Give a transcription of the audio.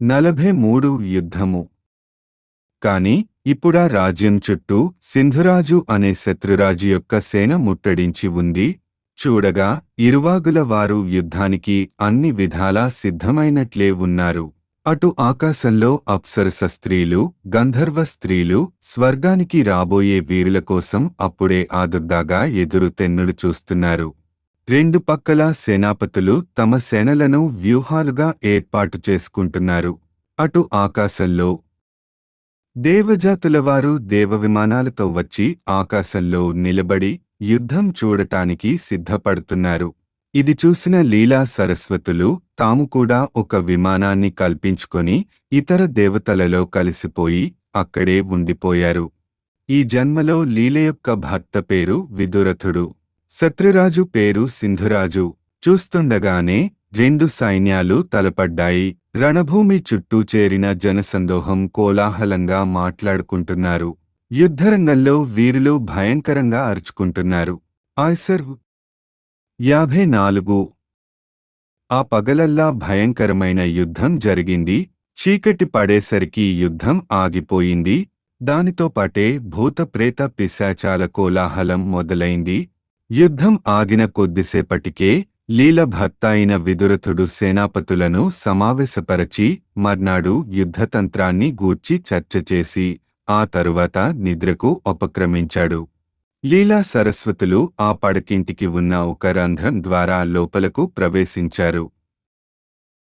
నలభై మూడు యుద్ధము కాని ఇప్పుడా రాజ్యం చుట్టూ సింధురాజు అనే శత్రురాజు యొక్క సేన ముట్టడించి ఉంది చూడగా ఇరువాగుల వారు యుద్ధానికి అన్ని విధాలా సిద్ధమైనట్లే ఉన్నారు అటు ఆకాశంలో అప్సరస స్త్రీలు గంధర్వ స్త్రీలు స్వర్గానికి రాబోయే వీరుల కోసం అప్పుడే ఆదుర్దాగా ఎదురు తెన్నులు చూస్తున్నారు రెండు పక్కల సేనాపతులు తమ సేనలను వ్యూహాలుగా ఏర్పాటు చేసుకుంటున్నారు అటు ఆకాశంలో దేవజాతులవారు దేవ విమానాలతో వచ్చి ఆకాశంలో నిలబడి యుద్ధం చూడటానికి సిద్ధపడుతున్నారు ఇది చూసిన లీలా సరస్వతులు తాము కూడా ఒక విమానాన్ని కల్పించుకొని ఇతర దేవతలలో కలిసిపోయి అక్కడే ఉండిపోయారు ఈ జన్మలో లీల యొక్క భర్త పేరు విదురథుడు శత్రురాజు పేరు సింధురాజు చూస్తుండగానే రెండు సైన్యాలు తలపడ్డాయి రణభూమి చుట్టూ చేరిన జనసందోహం కోలాహలంగా మాట్లాడుకుంటున్నారు యుద్ధరంగంలో వీరులు భయంకరంగా అరుచుకుంటున్నారు ఆయ్సర్ యాభై నాలుగు ఆ పగలల్లా భయంకరమైన యుద్ధం జరిగింది చీకటి పడేసరికి యుద్ధం ఆగిపోయింది దానితో పాటే భూతప్రేత పిశాచాల కోలాహలం మొదలైంది యుద్ధం ఆగిన కొద్దిసేపటికే లీల భర్త అయిన విదురథుడు సేనాపతులను సమావేశపరచి మర్నాడు యుద్ధతంత్రాన్ని గూర్చి చర్చ చేసి ఆ తరువాత నిద్రకు ఉపక్రమించాడు లీలా సరస్వతులు ఆ పడకింటికి ఉన్న ఒక రంధ్రం ద్వారా లోపలకు ప్రవేశించారు